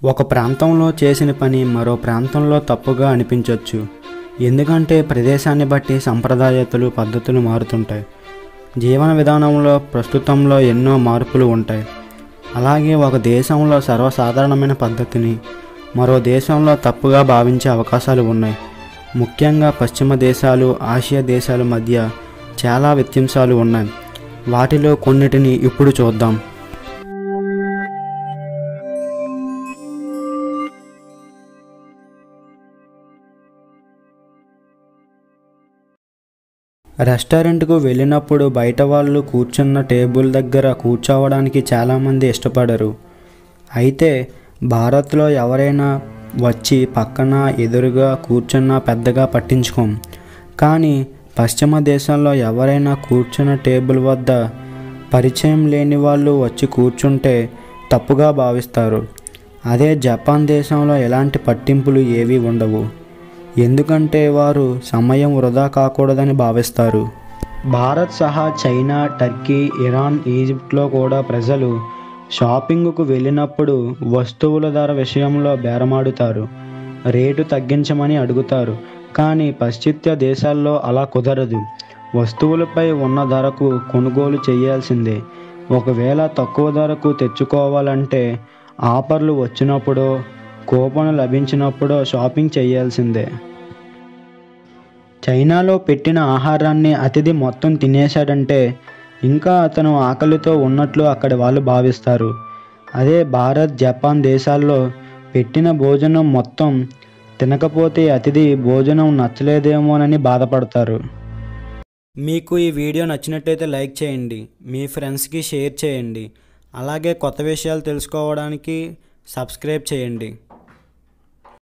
ఒక ప్రాంతంలో చేసిన పని మరో ప్రాంతంలో తప్పుగా అనిపించవచ్చు ఎందుకంటే ప్రదేశాన్ని బట్టి సంప్రదాయతలు పద్ధతులు మారుతుంటాయి జీవన విధానంలో ప్రస్తుతంలో ఎన్నో మార్పులు ఉంటాయి అలాగే ఒక దేశంలో సర్వసాధారణమైన పద్ధతిని మరో దేశంలో తప్పుగా భావించే అవకాశాలు ఉన్నాయి ముఖ్యంగా పశ్చిమ దేశాలు ఆసియా దేశాల మధ్య చాలా వ్యత్యాసాలు ఉన్నాయి వాటిలో కొన్నిటిని ఇప్పుడు చూద్దాం రెస్టారెంట్కు వెళ్ళినప్పుడు బయట వాళ్ళు కూర్చున్న టేబుల్ దగ్గర కూర్చోవడానికి చాలామంది ఇష్టపడరు అయితే భారత్లో ఎవరైనా వచ్చి పక్కన ఎదురుగా కూర్చున్నా పెద్దగా పట్టించుకోం కానీ పశ్చిమ దేశంలో ఎవరైనా కూర్చున్న టేబుల్ వద్ద పరిచయం లేని వాళ్ళు వచ్చి కూర్చుంటే తప్పుగా భావిస్తారు అదే జపాన్ దేశంలో ఎలాంటి పట్టింపులు ఏవీ ఉండవు ఎందుకంటే వారు సమయం వృధా కాకూడదని భావిస్తారు భారత్ సహా చైనా టర్కీ ఇరాన్ ఈజిప్ట్లో కూడా ప్రజలు షాపింగ్కు వెళ్ళినప్పుడు వస్తువుల ధర విషయంలో బేరమాడుతారు రేటు తగ్గించమని అడుగుతారు కానీ పాశ్చాత్య దేశాల్లో అలా కుదరదు వస్తువులపై ఉన్న ధరకు కొనుగోలు చేయాల్సిందే ఒకవేళ తక్కువ ధరకు తెచ్చుకోవాలంటే ఆఫర్లు వచ్చినప్పుడో కూపన్ లభించినప్పుడో షాపింగ్ చేయాల్సిందే చైనాలో పెట్టిన ఆహారాన్ని అతిథి మొత్తం తినేశాడంటే ఇంకా అతను ఆకలితో ఉన్నట్లు అక్కడి వాళ్ళు భావిస్తారు అదే భారత్ జపాన్ దేశాల్లో పెట్టిన భోజనం మొత్తం తినకపోతే అతిథి భోజనం నచ్చలేదేమోనని బాధపడతారు మీకు ఈ వీడియో నచ్చినట్టయితే లైక్ చేయండి మీ ఫ్రెండ్స్కి షేర్ చేయండి అలాగే కొత్త విషయాలు తెలుసుకోవడానికి సబ్స్క్రైబ్ చేయండి